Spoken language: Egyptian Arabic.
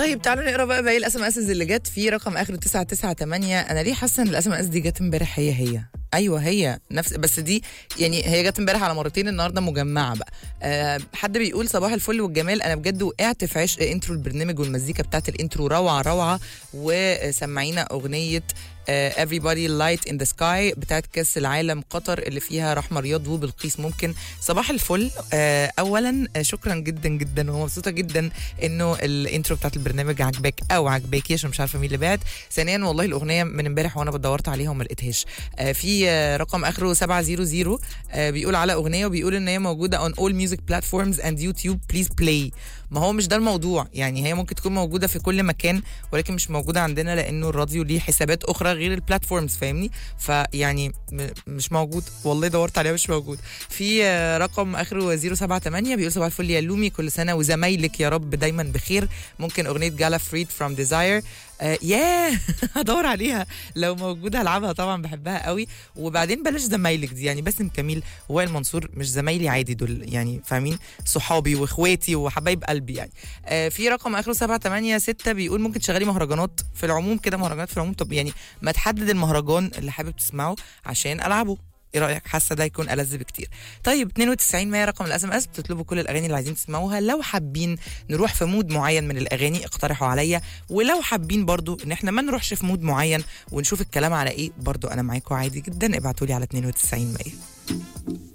طيب تعالوا نقرا بقى باقي الاس ام اس اللي جت في رقم اخره 998 انا ليه حاسه ان الاس ام اس دي جت امبارح هي هي ايوه هي نفس بس دي يعني هي جت امبارح على مرتين النهارده مجمعه بقى أه حد بيقول صباح الفل والجمال انا بجد وقعت في عشق انترو البرنامج والمزيكا بتاعت الانترو روعه روعه وسمعينا اغنيه uh, Everybody Light in the Sky بتاعت كأس العالم قطر اللي فيها رحمة رياض وبالقيس ممكن صباح الفل uh, أولا uh, شكرا جدا جدا ومبسوطة جدا إنه الانترو بتاعت البرنامج عجباك أو عجباكي عشان مش عارفة مين اللي بعت ثانيا والله الأغنية من امبارح وأنا بدورت عليها وما لقيتهاش uh, في uh, رقم آخره 700 uh, بيقول على أغنية وبيقول إن هي موجودة on all music platforms and YouTube please play ما هو مش ده الموضوع يعني هي ممكن تكون موجودة في كل مكان ولكن مش موجودة عندنا لأنه الراديو ليه حسابات أخرى غير البلاتفورمز فاهمني فيعني م- مش موجود والله دورت عليها مش موجود في آه، رقم اخره 078 بيقول صباح الفل يا لومي كل سنه وزمايلك يا رب دايما بخير ممكن اغنيه جالا فريد فروم ديزاير آه ياه هدور عليها لو موجوده هلعبها طبعا بحبها قوي وبعدين بلاش زمايلك دي يعني باسم كميل وائل منصور مش زمايلي عادي دول يعني فاهمين صحابي واخواتي وحبايب قلبي يعني آه في رقم اخره 786 بيقول ممكن تشغلي مهرجانات في العموم كده مهرجانات في العموم طب يعني ما تحدد المهرجان اللي حابب تسمعه عشان العبه ايه رايك حاسه ده يكون ألذ بكتير طيب 92 100 رقم الاس ام اس بتطلبوا كل الاغاني اللي عايزين تسمعوها لو حابين نروح في مود معين من الاغاني اقترحوا عليا ولو حابين برضو ان احنا ما نروحش في مود معين ونشوف الكلام على ايه برضو انا معاكم عادي جدا ابعتوا لي على 92 100